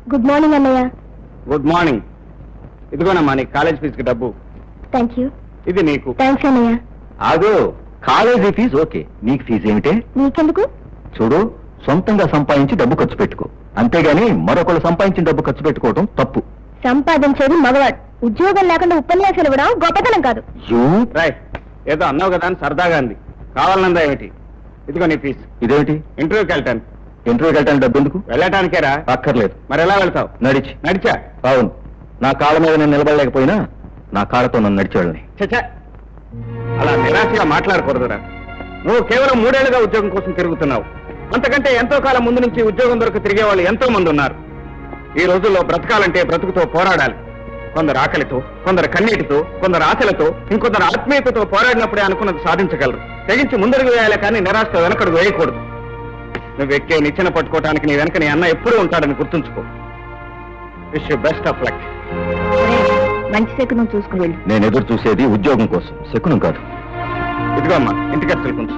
Good morning అన్నయ్య good morning ఇదిగోనమ్మా నీ కాలేజ్ ఫీజుకి డబ్బు థ్యాంక్ యూ ఇది నీకు థ్యాంక్స్ అన్నయ్య ఆగో కాలేజీ ఫీజు ఓకే నీకు ఫీజు ఏమిటే నీకెందుకు చూడు సొంతంగా సంపాదించి డబ్బు ఖర్చు పెట్టుకో అంతేగాని మరొకరు సంపాదించిన డబ్బు ఖర్చు పెట్టుకోవడం తప్పు సంపాదించేది మగవాడు ఉద్యోగం లేకుండా ఉపన్యాసాలు ఇవ్వడం గొప్పతనం కాదు యూ రాయ్ ఏదో అన్నావు కదా అని సరదాగా అంది కావాలన్నదా ఏమిటి ఇదిగో నీ ఫీజు ఇదేమిటి ఇంటర్వ్యూకి వెళ్తాను ఇంటర్వ్యూకి వెళ్ళడానికి డబ్బు ఎందుకు వెళ్ళటానికేరా అక్కర్లేదు మరి ఎలా వెళ్తావు నడిచి నడిచా అవును నా కాళ్ళ మీద నేను నిలబడలేకపోయినా నా కాళ్ళతో నన్ను నడిచి వెళ్ళని చచ్చా అలా నిరాశగా మాట్లాడకూడదురా నువ్వు కేవలం మూడేళ్లుగా ఉద్యోగం కోసం తిరుగుతున్నావు అంతకంటే ఎంతో కాలం ముందు నుంచి ఉద్యోగం దొరక తిరిగే వాళ్ళు ఎంతో మంది ఉన్నారు ఈ రోజుల్లో బ్రతకాలంటే బ్రతుకుతో పోరాడాలి కొందరు ఆకలితో కొందరు కన్నీటితో కొందరు ఆశలతో ఇంకొందరు ఆత్మీయతతో పోరాడినప్పుడే అనుకున్నది సాధించగలరు తెగించి ముందడుగు వేయాలి కానీ నిరాశతో వెనకడు వేయకూడదు నువ్వు ఎక్కే నిచ్చెన పట్టుకోవడానికి నీ వెనక నీ అన్న ఎప్పుడూ ఉంటాడని గుర్తుంచుకో wish you best of luck మంచి సెక్కు నువ్వు చూసుకుని వెళ్ళు నేను ఎదురు చూసేది ఉద్యోగం కోసం శకునం కాదు ఇదిగో అమ్మా ఇంటికి ఖర్చులు కొంచెం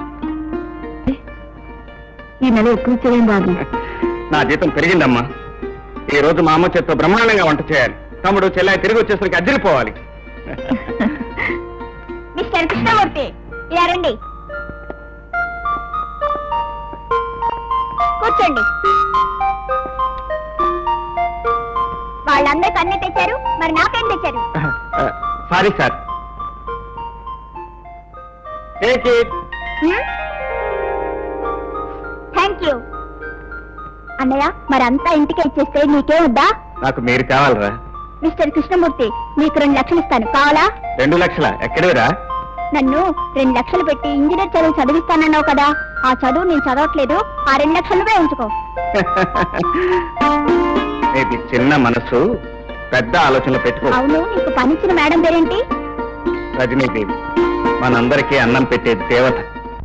ఈ నెల ఎక్కువ ఇచ్చేదేం బాబు నా జీతం పెరిగిందమ్మా ఈ రోజు మా అమ్మ చేత్తో బ్రహ్మాండంగా వంట చేయాలి తమ్ముడు చెల్లాయి తిరిగి వచ్చేసరికి అద్దరిపోవాలి మిస్టర్ కృష్ణమూర్తి ఇలా రండి కూర్చోండి వాళ్ళందరికి అన్ని తెచ్చారు మరి నాకేం తెచ్చారు sorry sir take it thank you అన్నయ్య మరంతా ఇంటికి ఇచ్చేస్తే నీకే వద్దా నాకు మీరు కావాలరా మిస్టర్ కృష్ణమూర్తి మీకు రెండు లక్షలు ఇస్తాను కావాలా రెండు లక్షల ఎక్కడేరా నన్ను రెండు లక్షలు పెట్టి ఇంజనీర్ చదువు చదివిస్తానన్నావు కదా ఆ చదువు నేను చదవట్లేదు ఆ రెండు లక్షలు నువ్వే ఉంచుకో ఇది చిన్న మనసు పెద్ద ఆలోచనలు పెట్టుకో అవును నీకు పనిచ్చిన మేడం పేరేంటి రజనీదేవి మనందరికీ అన్నం పెట్టే దేవత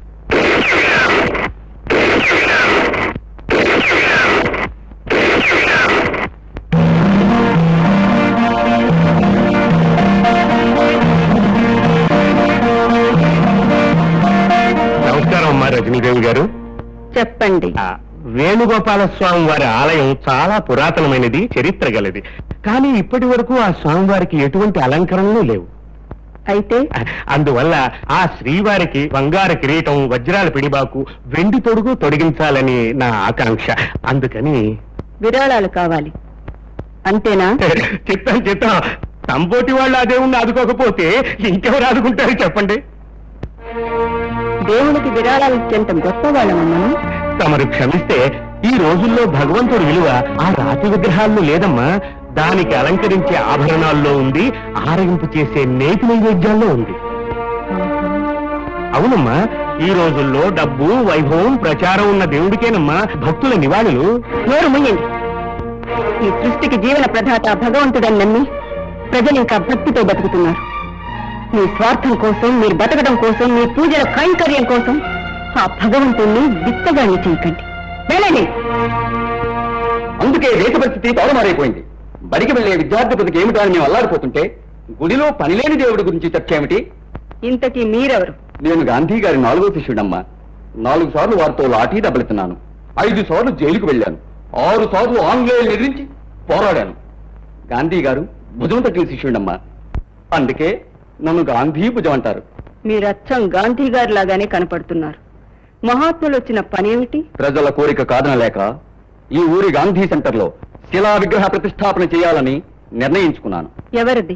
నమస్కారం అమ్మా రజనీదేవి గారు చెప్పండి ఆ, వేణుగోపాల స్వామి వారి ఆలయం చాలా పురాతనమైనది చరిత్ర గలది కానీ ఇప్పటి వరకు ఆ స్వామివారికి ఎటువంటి అలంకరణలు లేవు అయితే అందువల్ల ఆ శ్రీవారికి బంగారు కిరీటం వజ్రాల పిడిబాకు వెండి తొడుగు తొడిగించాలని నా ఆకాంక్ష అందుకని విరాళాలు కావాలి అంతేనా చిత్తం చిత్తం సంపోటి వాళ్ళు అదే ఉండి ఆదుకోకపోతే ఇంకెవరు ఆదుకుంటారు చెప్పండి దేవునికి విరాళాలు ఇచ్చేంత గొప్ప వాళ్ళమన్నాను తమరు క్షమిస్తే ఈ రోజుల్లో భగవంతుడి విలువ ఆ రాతి విగ్రహాల్లో లేదమ్మా దానికి అలంకరించే ఆభరణాల్లో ఉంది ఆరగింపు చేసే నేతి నైవేద్యాల్లో ఉంది అవునమ్మా ఈ రోజుల్లో డబ్బు వైభవం ప్రచారం ఉన్న దేవుడికేనమ్మా భక్తుల నివాళులు నోరు ముయ్యండి ఈ సృష్టికి జీవన ప్రదాత భగవంతుడని నమ్మి ప్రజలు ఇంకా భక్తితో బతుకుతున్నారు మీ స్వార్థం కోసం మీరు బతకడం కోసం మీ పూజల కైంకర్యం కోసం ఆ భగవంతుణ్ణి విత్తగాన్ని చేయకండి వెళ్ళండి అందుకే దేశ పరిస్థితి తారుమారైపోయింది బడికి వెళ్లే విద్యార్థి బతికి ఏమిటో అని మేము అల్లాడిపోతుంటే గుడిలో పనిలేని దేవుడి గురించి చర్చ ఏమిటి ఇంతకీ మీరెవరు నేను గాంధీ గారి నాలుగో శిష్యుడమ్మా నాలుగు సార్లు వారితో లాఠీ దెబ్బలుతున్నాను ఐదు సార్లు జైలుకు వెళ్ళాను ఆరు సార్లు ఆంగ్లేయులు ఎదిరించి పోరాడాను గాంధీ గారు భుజం తట్టిన శిష్యుడమ్మా అందుకే నన్ను గాంధీ భుజం అంటారు మీరు అచ్చం గాంధీ గారి లాగానే కనపడుతున్నారు మహాత్ములు వచ్చిన పనేమిటి ప్రజల కోరిక కాదనలేక ఈ ఊరి గాంధీ సెంటర్లో శిలా విగ్రహ ప్రతిష్టాపన చేయాలని నిర్ణయించుకున్నాను ఎవరిది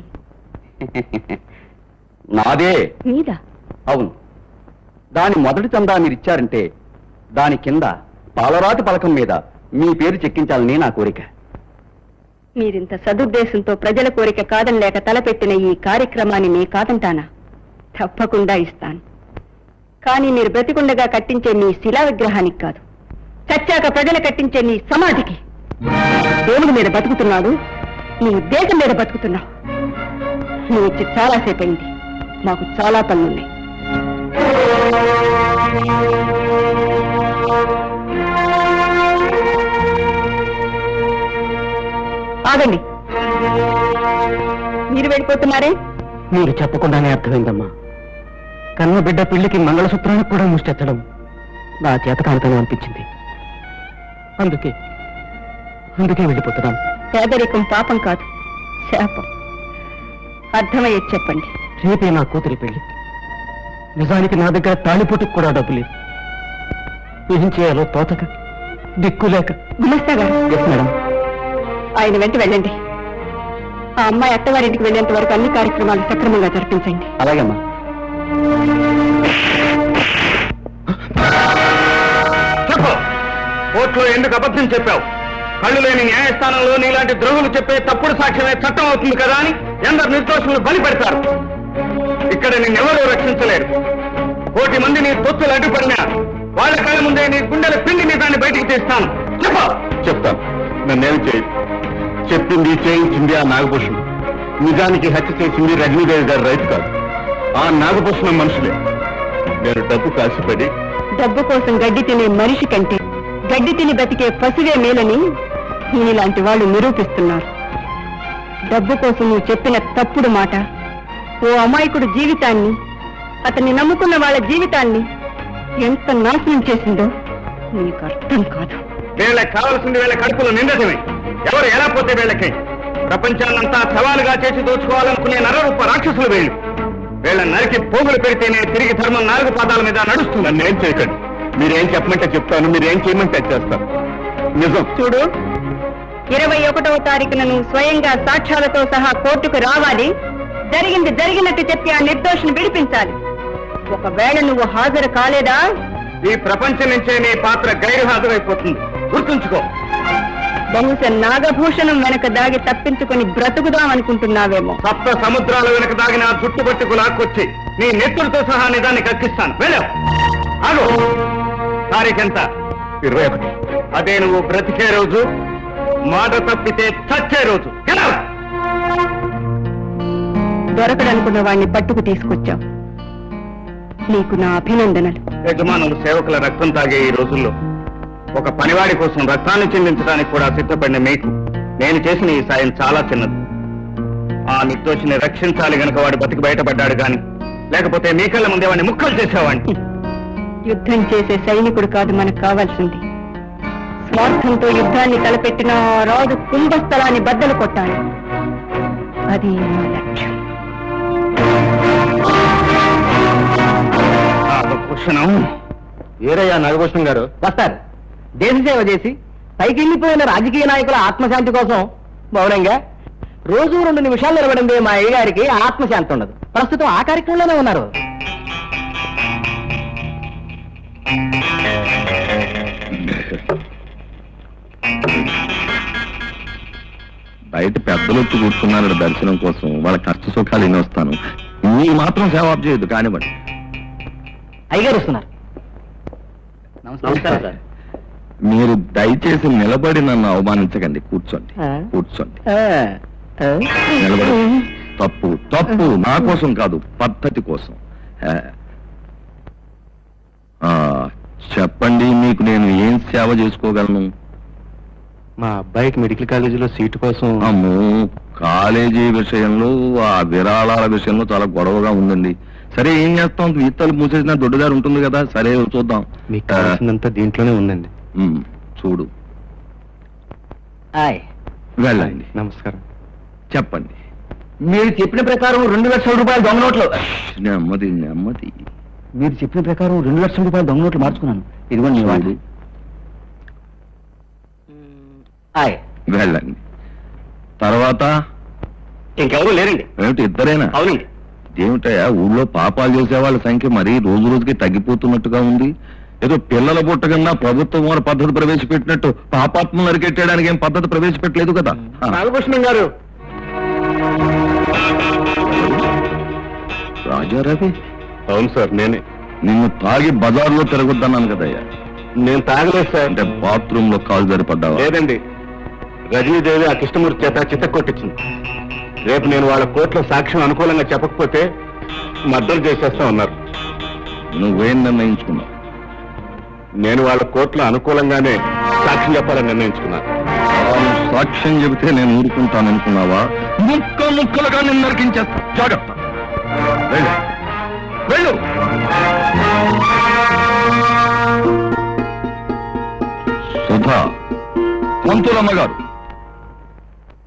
నాదే మీద అవును దాని మొదటి చందా మీరిచ్చారంటే దాని కింద పాలరాతి పలకం మీద మీ పేరు చెక్కించాలని నా కోరిక మీరింత సదుద్దేశంతో ప్రజల కోరిక కాదని లేక తలపెట్టిన ఈ కార్యక్రమాన్ని నీ కాదంటానా తప్పకుండా ఇస్తాను కానీ మీరు బ్రతికుండగా కట్టించే మీ శిలా విగ్రహానికి కాదు చచ్చాక ప్రజలు కట్టించే నీ సమాధికి దేవుడి మీద బతుకుతున్నాడు నీ దేశం మీద బతుకుతున్నావు నువ్వు వచ్చి చాలాసేపు అయింది మాకు చాలా పనులున్నాయి ఆగండి మీరు వెళ్ళిపోతున్నారే మీరు చెప్పకుండానే అర్థమైందమ్మా కన్న బిడ్డ పెళ్లికి మంగళసూత్రానికి కూడా ముష్టెత్తడం నా చేతకాంతం అనిపించింది అందుకే అందుకే వెళ్ళిపోతున్నాను పేదరికం పాపం కాదు శాపం అర్థమయ్యేది చెప్పండి రేపే నా కూతురి పెళ్లి నిజానికి నా దగ్గర తాళిపోటుకు కూడా డబ్బు లేదు ఏం చేయాలో తోతక దిక్కు లేక గుమస్తా గారు ఎస్ మేడం ఆయన వెంట వెళ్ళండి ఆ అమ్మాయి అత్తవారింటికి వెళ్ళేంత వరకు అన్ని కార్యక్రమాలు సక్రమంగా జరిపించండి అలాగమ్మా చెప్పు కోర్టులో ఎందుకు అబద్ధం చెప్పావు కళ్ళు లేని న్యాయస్థానంలో నీలాంటి ద్రోహులు చెప్పే తప్పుడు సాక్ష్యమే చట్టం అవుతుంది కదా అని ఎందరు నిర్దోషులను బలి పెడతారు ఇక్కడ నిన్నెవరూ రక్షించలేరు కోటి మంది నీ తొత్తులు అడ్డుపడినా వాళ్ళ కళ్ళ ముందే నీ గుండెల పిండి నీ దాన్ని బయటికి తీస్తాను చెప్పు చెప్తాను నన్నేం చేయదు చెప్పింది చేయించింది ఆ నాగభూషణం నిజానికి హత్య చేసింది రజనీదేవి గారి రైతు కాదు ఆ నాగభూషణం మనుషులే నేను డబ్బు కాసిపడి డబ్బు కోసం గడ్డి తినే మనిషి కంటే గడ్డి తిని బతికే పసివే మేలని ఈయనలాంటి వాళ్ళు నిరూపిస్తున్నారు డబ్బు కోసం నువ్వు చెప్పిన తప్పుడు మాట ఓ అమాయకుడు జీవితాన్ని అతన్ని నమ్ముకున్న వాళ్ళ జీవితాన్ని ఎంత నాశనం చేసిందో నీకు అర్థం కాదు వీళ్ళకి కావాల్సింది వీళ్ళ కడుపులో నిండటమే ఎవరు ఎలా పోతే వీళ్ళకి ప్రపంచాన్నంతా సవాలుగా చేసి దోచుకోవాలనుకునే నరరూప రాక్షసులు వీళ్ళు వీళ్ళ నరికి పోగులు పెడితేనే తిరిగి ధర్మం నాలుగు పాదాల మీద నడుస్తుంది నన్నేం చేయకండి మీరేం చెప్పమంటే చెప్తాను మీరేం చేయమంటే అది చేస్తాను నిజం చూడు ఇరవై ఒకటవ తారీఖున నువ్వు స్వయంగా సాక్ష్యాలతో సహా కోర్టుకు రావాలి జరిగింది జరిగినట్టు చెప్పి ఆ నిర్దోషిని విడిపించాలి ఒకవేళ నువ్వు హాజరు కాలేదా ఈ ప్రపంచం నుంచే నీ పాత్ర గైరు హాజరైపోతుంది గుర్తుంచుకో బహుశా నాగభూషణం వెనక దాగి తప్పించుకొని బ్రతుకుదాం అనుకుంటున్నావేమో సప్త సముద్రాల వెనక దాగిన ఆ జుట్టు పట్టుకు లాక్కొచ్చి నీ నెత్తులతో సహా నిజాన్ని కక్కిస్తాను వెళ్ళావు ఆగు తారీఖెంత ఇరవై ఒకటి అదే నువ్వు బ్రతికే రోజు మాట తప్పితే చచ్చే రోజు Get out! దొరకడనుకున్న వాడిని పట్టుకు తీసుకొచ్చావు నీకు నా అభినందనలు యజమానులు సేవకుల రక్తం తాగే ఈ రోజుల్లో ఒక పనివాడి కోసం రక్తాన్ని చెందించడానికి కూడా సిద్ధపడిన మీకు నేను చేసిన ఈ సాయం చాలా చిన్నది ఆ నిర్దోషిని రక్షించాలి గనక వాడు బతికి బయటపడ్డాడు గాని లేకపోతే మీ కళ్ళ ముందే వాడిని ముక్కలు చేసేవాడిని యుద్ధం చేసే సైనికుడు కాదు మనకు కావాల్సింది స్వార్థంతో యుద్ధాన్ని తలపెట్టిన ఆ రాజు కుంభస్థలాన్ని బద్దలు కొట్టాలి అది నా లక్ష్యం భూషణం ఏరయ్యా నాగభూషణం గారు వస్తారు దేశ సేవ చేసి పైకి వెళ్ళిపోయిన రాజకీయ నాయకుల ఆత్మశాంతి కోసం మౌనంగా రోజు రెండు నిమిషాలు నిలబడింది మా అయ్య గారికి ఆత్మశాంతి ఉండదు ప్రస్తుతం ఆ కార్యక్రమంలోనే ఉన్నారు బయట పెద్దలు వచ్చి కూర్చున్నారు దర్శనం కోసం వాళ్ళ కష్ట సుఖాలు ఎన్ని వస్తాను మీరు మాత్రం సేవ ఆప్ చేయొద్దు కానివ్వండి అయ్యగారు వస్తున్నారు నమస్కారం సార్. మీరు దయచేసి నిలబడి నన్ను అవమానించకండి కూర్చోండి ఆ. కూర్చోండి ఆ, ఆ. నిలబడి తప్పు తప్పు నా కోసం కాదు పద్ధతి కోసం ఆ. ఆ, చెప్పండి మీకు నేను ఏం సేవ చేసుకోగలను మా అబ్బాయికి మెడికల్ కాలేజీలో సీటు కోసం అమ్మో కాలేజీ విషయంలో ఆ విరాళాల విషయంలో చాలా గొడవగా ఉందండి సరే ఏం చేస్తాం ఈతలు మూసేసిన దొడ్డుదారు ఉంటుంది కదా సరే చూద్దాం మీకు కావాల్సిందంతా దీంట్లోనే ఉందండి ఉమ్, చూడు ఆయ్ వెళ్ళండి నమస్కారం చెప్పండి మీరు చెప్పిన ప్రకారం రెండు లక్షల రూపాయలు దొంగ నోట్లు నెమ్మది నెమ్మది మీరు చెప్పిన ప్రకారం రెండు లక్షల రూపాయలు దొంగ నోట్లు మార్చుకున్నాను ఇదిగోండి మీ వాటి చూడు. ఆయ్ వెళ్ళండి తర్వాత ఇంకెవరూ లేరండి ఏమిటి ఇద్దరేనా అవునండి ఏమిటయా ఊళ్ళో పాపాలు చేసే వాళ్ళ సంఖ్య మరీ రోజు రోజుకి తగ్గిపోతున్నట్టుగా ఉంది ఏదో పిల్లల పుట్టకన్నా ప్రభుత్వం వారు పద్ధతి ప్రవేశపెట్టినట్టు పాపాత్మలు అరికెట్టడానికి ఏం పద్ధతి ప్రవేశపెట్టలేదు కదా ఆ. నాగభూషణం గారు రాజారవి అవును సార్ నేనే నిన్ను తాగి బజార్లో తిరగొద్దన్నాను కదయ్యా నేను తాగలేదు సార్ అంటే బాత్రూమ్ లో కాలు సరిపడ్డావా లేదండి రజనీదేవి ఆ కృష్ణమూర్తి చేత చిత్త కొట్టించింది రేపు నేను వాళ్ళ కోర్టులో సాక్ష్యం అనుకూలంగా చెప్పకపోతే మద్దతు చేసేస్తా ఉన్నారు నువ్వేం నిర్ణయించుకున్నావు నేను వాళ్ళ కోర్టులో అనుకూలంగానే సాక్ష్యం చెప్పాలని నిర్ణయించుకున్నాను తాను సాక్ష్యం చెబితే నేను ఊరుకుంటాను అనుకున్నావా ముక్క ముక్కలుగా నేను నరికించేస్తా జాగ్రత్త వెళ్ళు వెళ్ళు సుధా పంతులమ్మ గారు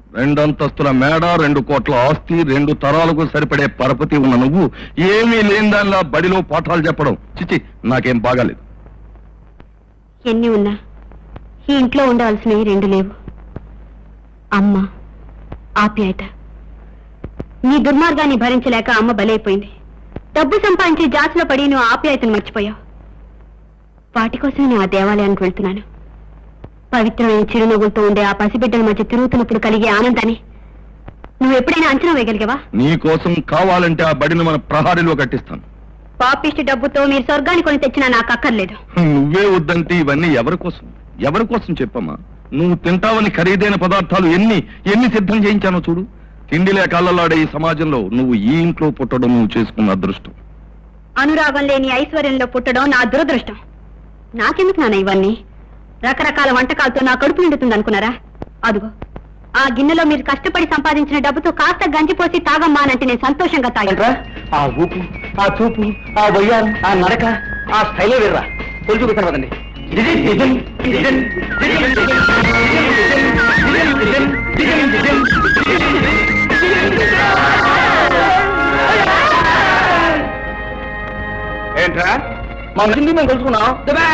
రెండంతస్తుల మేడ రెండు కోట్ల ఆస్తి రెండు తరాలకు సరిపడే పరపతి ఉన్న నువ్వు ఏమీ లేని దానిలా బడిలో పాఠాలు చెప్పడం చిచి నాకేం బాగాలేదు ఎన్ని ఉన్నా ఈ ఇంట్లో ఉండవలసినవి రెండు లేవు అమ్మ ఆప్యాయత నీ దుర్మార్గాన్ని భరించలేక అమ్మ బలైపోయింది డబ్బు సంపాదించి జాతిలో పడి నువ్వు ఆప్యాయతను మర్చిపోయావు వాటి కోసమే నేను ఆ దేవాలయానికి వెళ్తున్నాను పవిత్రమైన చిరునవ్వులతో ఉండే ఆ పసిబిడ్డల మధ్య తిరుగుతున్నప్పుడు కలిగే ఆనందాన్ని నువ్వు ఎప్పుడైనా అంచనా వేయగలిగావా నీ కోసం కావాలంటే ఆ బడిని మన ప్రహారీలో కట్టిస్తాను పాపిష్టి డబ్బుతో మీరు స్వర్గాన్ని కొని తెచ్చినా నాకు అక్కర్లేదు నువ్వే వద్దంటే ఇవన్నీ ఎవరి కోసం ఎవరి కోసం చెప్పమ్మా నువ్వు తింటావని ఖరీదైన పదార్థాలు ఎన్ని ఎన్ని సిద్ధం చేయించానో చూడు తిండి లేక అల్లలాడే ఈ సమాజంలో నువ్వు ఈ ఇంట్లో పుట్టడం నువ్వు చేసుకున్న అదృష్టం అనురాగం లేని ఐశ్వర్యంలో పుట్టడం నా దురదృష్టం నాకెందుకు నాన్న ఇవన్నీ రకరకాల వంటకాలతో నా కడుపు నిండుతుంది అనుకున్నారా అదుగో ఆ గిన్నెలో మీరు కష్టపడి సంపాదించిన డబ్బుతో కాస్త గంజిపోసి తాగమ్మా అనంటే నేను సంతోషంగా తాగలరా ఆ ఊపు ఆ చూపు ఆ వయ్యారం ఆ నడక ఆ స్టైలే వేర్రా తొలి చూపిస్తాను కదండి ఏంట్రా మా హిందీ మేము కలుసుకున్నాం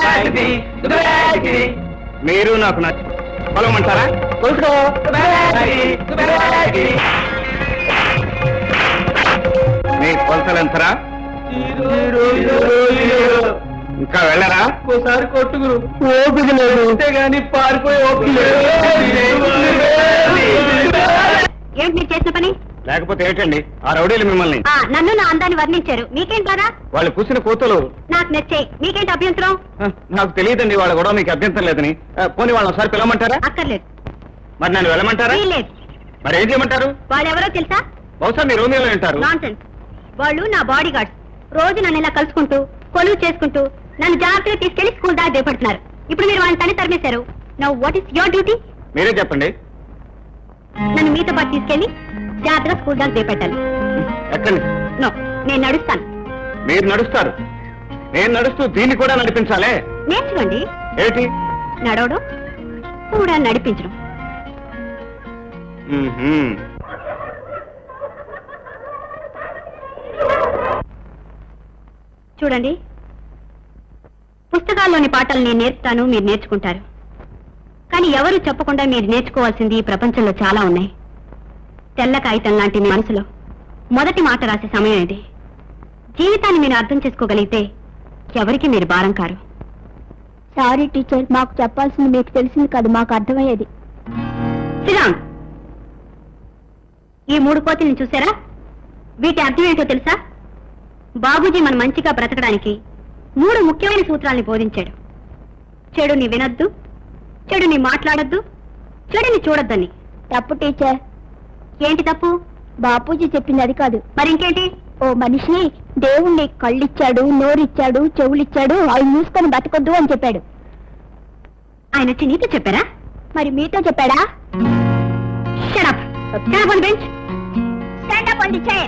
మీరు నాకు నచ్చ పొలమంటారా కలుసుకో మీ కొలతలెంతరా ఇంకా వెళ్ళరా ఒకసారి కొట్టుకురు ఓపిక లేదు అంతేగాని పారిపోయి ఓపిక ఏమిటి మీరు చేసిన పని లేకపోతే ఏంటండి ఆ రౌడీలు మిమ్మల్ని ఆ, నన్ను నా అందాన్ని వర్ణించారు మీకేం బాధ వాళ్ళు కూసిన కూతులు నాకు నచ్చాయి మీకేంటి అభ్యంతరం ఆ, నాకు తెలియదండి వాళ్ళ గొడవ మీకు అభ్యంతరం లేదని ఆ, పోనీ వాళ్ళని ఒకసారి పిలవమంటారా అక్కర్లేదు మరి నన్ను వెళ్ళమంటారా వీల్లేదు మరి ఏం చేయమంటారు వాళ్ళెవరో తెలుసా బహుశా మీరు రోమియోలో ఉంటారు నాన్సెన్స్ వాళ్ళు నా బాడీ గార్డ్స్ రోజు నన్ను ఇలా కలుసుకుంటూ కొలువు చేసుకుంటూ నన్ను జాగ్రత్తగా తీసుకెళ్లి స్కూల్ దాకా దిగపడుతున్నారు ఇప్పుడు మీరు వాళ్ళని తని తరిమేశారు now what is your duty మీరే చెప్పండి నన్ను మీతో పాటు తీసుకెళ్లి జాగ్రత్తగా స్కూల్ దాకా దిగపెట్టాలి ఎక్కండి నో నేను నడుస్తాను మీరు నడుస్తారు నేను నడుస్తూ దీన్ని కూడా నడిపించాలే నేర్చుకోండి ఏంటి నడవడం కూడా నడిపించడం మ్మ్హ్మ్. చూడండి పుస్తకాల్లోని పాఠాలు నేను నేర్పుతాను మీరు నేర్చుకుంటారు కానీ ఎవరు చెప్పకుండా మీరు నేర్చుకోవాల్సింది ఈ ప్రపంచంలో చాలా ఉన్నాయి తెల్ల కాగితం లాంటి మీ మనసులో మొదటి మాట రాసే సమయం ఇది జీవితాన్ని మీరు అర్థం చేసుకోగలిగితే ఎవరికి మీరు భారం కారు సారీ టీచర్ మాకు చెప్పాల్సింది మీకు తెలిసింది కాదు మాకు అర్థమయ్యేది శ్రీరామ్ ఈ మూడు కోతుల్ని చూసారా వీటి అర్థం ఏంటో తెలుసా బాబూజీ మన మంచిగా బ్రతకడానికి మూడు ముఖ్యమైన సూత్రాల్ని బోధించాడు చెడుని వినొద్దు చెడుని మాట్లాడొద్దు చెడుని చూడొద్దని తప్పు టీచర్ ఏంటి తప్పు బాపూజీ చెప్పింది అది కాదు మరి ఇంకేంటి ఓ మనిషి దేవుణ్ణి కళ్ళిచ్చాడు నోరిచ్చాడు చెవులిచ్చాడు అవి మూసుకొని బతకొద్దు అని చెప్పాడు ఆయన వచ్చి నీతో చెప్పారా మరి మీతో చెప్పాడా shut up shut up on bench stand up on the chair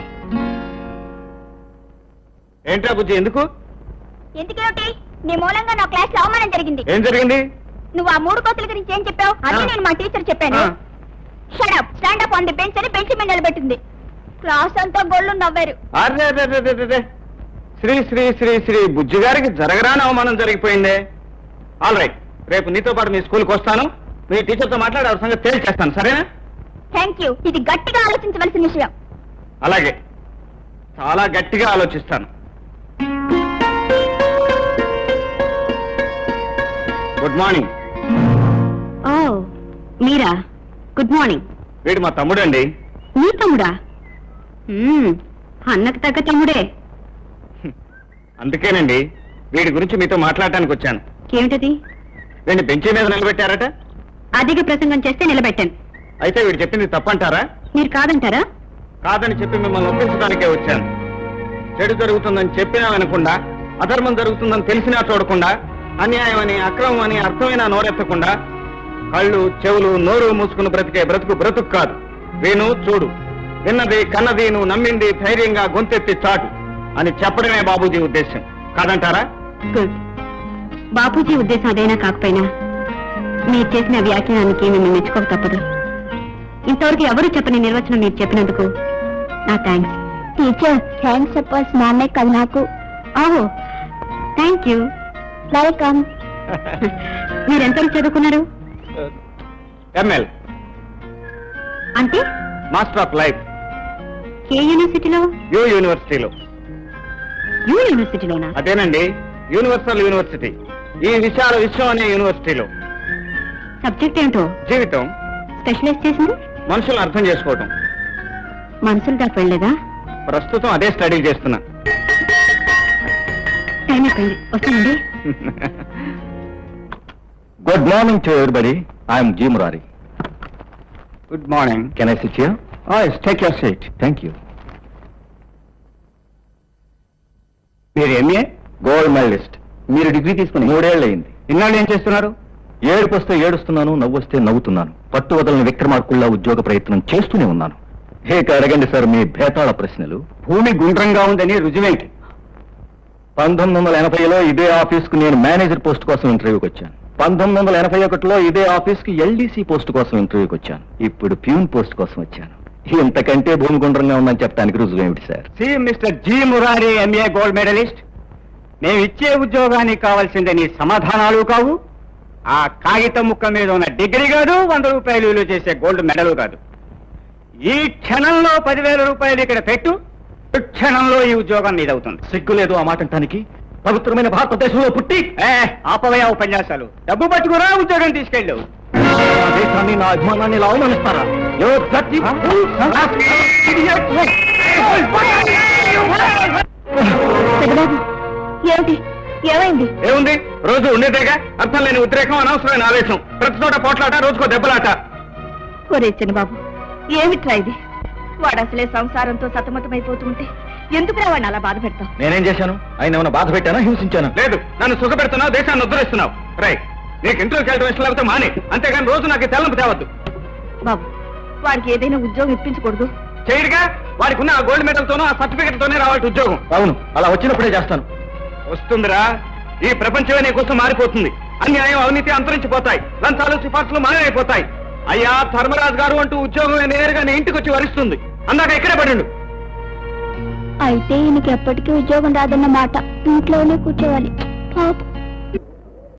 ఏంట్రా బుజ్జి ఎందుకు ఎందుకేమిటి నీ మూలంగా నా క్లాస్ లో అవమానం జరిగింది ఏం జరిగింది నువ్వు ఆ మూడు కోతుల గురించి ఏం చెప్పావు అదే ఆ. నేను మా టీచర్ చెప్పాను ఆ. Shut up stand up on the bench అని బెంచ్ మీద నిలబెట్టింది క్లాస్ అంతా గొల్లు నవ్వారు అరే అరే, అరే, అరే, అరే. శ్రీ శ్రీ శ్రీ శ్రీ బుజ్జి గారికి జరగరాని అవమానం జరిగిపోయిందే ఆల్ రైట్ రేపు నీతో పాటు మీ స్కూల్కి వస్తాను మీ టీచర్తో మాట్లాడి ఆ సంగతి తేల్చేస్తాను సరేనా థ్యాంక్ యూ ఇది గట్టిగా ఆలోచించవలసిన విషయం అలాగే చాలా గట్టిగా ఆలోచిస్తాను గుడ్ మార్నింగ్ ఓ మీరా గుడ్ మార్నింగ్ వీడు మా తమ్ముడండి మీ తమ్ముడా మ్మ్, అన్నకు తగ్గ తమ్ముడే అందుకేనండి వీడి గురించి మీతో మాట్లాడటానికి వచ్చాను ఏమిటది వీడిని బెంచీ మీద నిలబెట్టారట అధిక ప్రసంగం చేస్తే నిలబెట్టాను అయితే వీడు చెప్పింది తప్పంటారా మీరు కాదంటారా కాదని చెప్పి మిమ్మల్ని ఒప్పించడానికే వచ్చాను చెడు జరుగుతుందని చెప్పినా వినకుండా అధర్మం జరుగుతుందని తెలిసినా చూడకుండా అన్యాయం అని అక్రమం అని అర్థమైన నోరెత్తకుండా కళ్ళు చెవులు నోరు మూసుకుని బ్రతికే బ్రతుకు బ్రతుకు కాదు విను చూడు విన్నది కన్నది నువ్వు నమ్మింది ధైర్యంగా గొంతెత్తి చాటు అని చెప్పడమే బాబూజీ ఉద్దేశం కాదంటారా గుడ్ బాపూజీ ఉద్దేశం అదైనా కాకపోయినా మీరు చేసిన వ్యాఖ్యానానికి మిమ్మల్ని మెచ్చుకోక తప్పదు ఇంతవరకు ఎవరు చెప్పని నిర్వచనం మీరు చెప్పినందుకు నా థ్యాంక్స్ టీచర్ థ్యాంక్స్ చెప్పాల్సిన నాన్నే కదా నాకు ఆహో థ్యాంక్ యూ వెల్కమ్ మీరు ఎంతవరకు చదువుకున్నారు ఎంఎల్ అంటే మాస్టర్ ఆఫ్ లైఫ్ ఏ యూనివర్సిటీలో యూ యూనివర్సిటీలో యూ యూనివర్సిటీలోనా అదేనండి యూనివర్సల్ యూనివర్సిటీ ఈ విశాల విశ్వం అనే యూనివర్సిటీలో సబ్జెక్ట్ ఏంటో జీవితం స్పెషలైజ్ చేసింది మనుషులను అర్థం చేసుకోవటం మనుషులు దాకా వెళ్ళలేదా ప్రస్తుతం అదే స్టడీ చేస్తున్నా టైం అయిపోయింది వస్తానండి good morning to everybody I'm G Murari good morning can I sit here take your seat thank you మీరు ఎంఏ గోల్డ్ మెడలిస్ట్ మీరు డిగ్రీ తీసుకుని మూడేళ్ళు అయింది ఇన్నాళ్ళు ఏం చేస్తున్నారు ఏడుపు వస్తే ఏడుస్తున్నాను నవ్వు వస్తే నవ్వుతున్నాను పట్టు వదలని విక్రమార్కుల్లా ఉద్యోగ ప్రయత్నం చేస్తూనే ఉన్నాను ఇక అడగండి సార్ మీ భేతాళ ప్రశ్నలు భూమి గుండ్రంగా ఉందని రుజువేంటి పంతొమ్మిది వందల ఎనభైలో ఇదే ఆఫీస్ కు నేను మేనేజర్ పోస్ట్ కోసం ఇంటర్వ్యూకి వచ్చాను పంతొమ్మిది వందల ఎనభై ఒకటిలో ఇదే ఆఫీస్ కి ఎల్డీసీ పోస్ట్ కోసం ఇంటర్వ్యూకి వచ్చాను ఇప్పుడు ప్యూన్ పోస్ట్ కోసం వచ్చాను ఇంతకంటే భూమి గుండ్రంగా ఉందని చెప్పడానికి రుజువు ఏమిటి sir see Mister G Murari MA gold medalist మేము ఇచ్చే ఉద్యోగానికి కావాల్సిందే నీ సమాధానాలు కావు ఆ కాగితం ముక్క మీద ఉన్న డిగ్రీ కాదు వంద రూపాయలు విలువ చేసే గోల్డ్ మెడల్ కాదు ఈ క్షణంలో పదివేల రూపాయలు ఇక్కడ పెట్టు ఈ క్షణంలో ఈ ఉద్యోగం నీదవుతుంది సిగ్గు లేదు ఆ మాట అంటానికి పవిత్రమైన భారతదేశంలో పుట్టి ఏ ఆపవయ ఉపన్యాసాలు డబ్బు పట్టుకురా ఉద్యోగం తీసుకెళ్ళు నా దేశాన్ని నా అభిమానాన్ని ఇలా అవమానిస్తారా You're dirty fool, idiot. పెద్దబాబు ఏమిటి ఏమైంది ఏముంది రోజు ఉండేదేగా అర్థం లేని ఉద్రేకం అనవసరమైన ఆవేశం ప్రతి చోట పోట్లాట రోజుకో దెబ్బలాట ఒరే చిన్నబాబు ఏమిట్రా ఇది వాడు అసలే సంసారంతో సతమతమైపోతుంటే ఎందుకు వాడిని అలా బాధ పెడతావు నేనేం చేశాను ఆయన ఏమైనా బాధ పెట్టానా హింసించాను లేదు నన్ను సుఖపెడుతున్నావు దేశాన్ని ఉద్ధరిస్తున్నావు రై నీకు ఇంట్లోకి వెళ్ళడం ఇష్టం లేకపోతే మాని అంతేగాని రోజు నాకు ఈ తెల్లంపు తేవద్దు బాబు వాడికి ఏదైనా ఉద్యోగం ఇప్పించకూడదు చేయడుగా వాడికి ఉన్న ఆ గోల్డ్ మెడల్ తోనూ ఆ సర్టిఫికెట్ తోనే రావాలి ఉద్యోగం అవును అలా వచ్చినప్పుడే చేస్తాను వస్తుందిరా ఈ ప్రపంచమే నీ కోసం మారిపోతుంది అన్యాయం అవినీతి అంతరించిపోతాయి లంచాలు సిఫార్సులు మాయమైపోతాయి అయ్యా ధర్మరాజు గారు అంటూ ఉద్యోగం నేరుగా నీ ఇంటికి వచ్చి వరిస్తుంది అందాక ఇక్కడే పడిండు అయితే ఈయనకి ఎప్పటికీ ఉద్యోగం రాదన్నమాట ఇంట్లోనే కూర్చోవాలి పాపం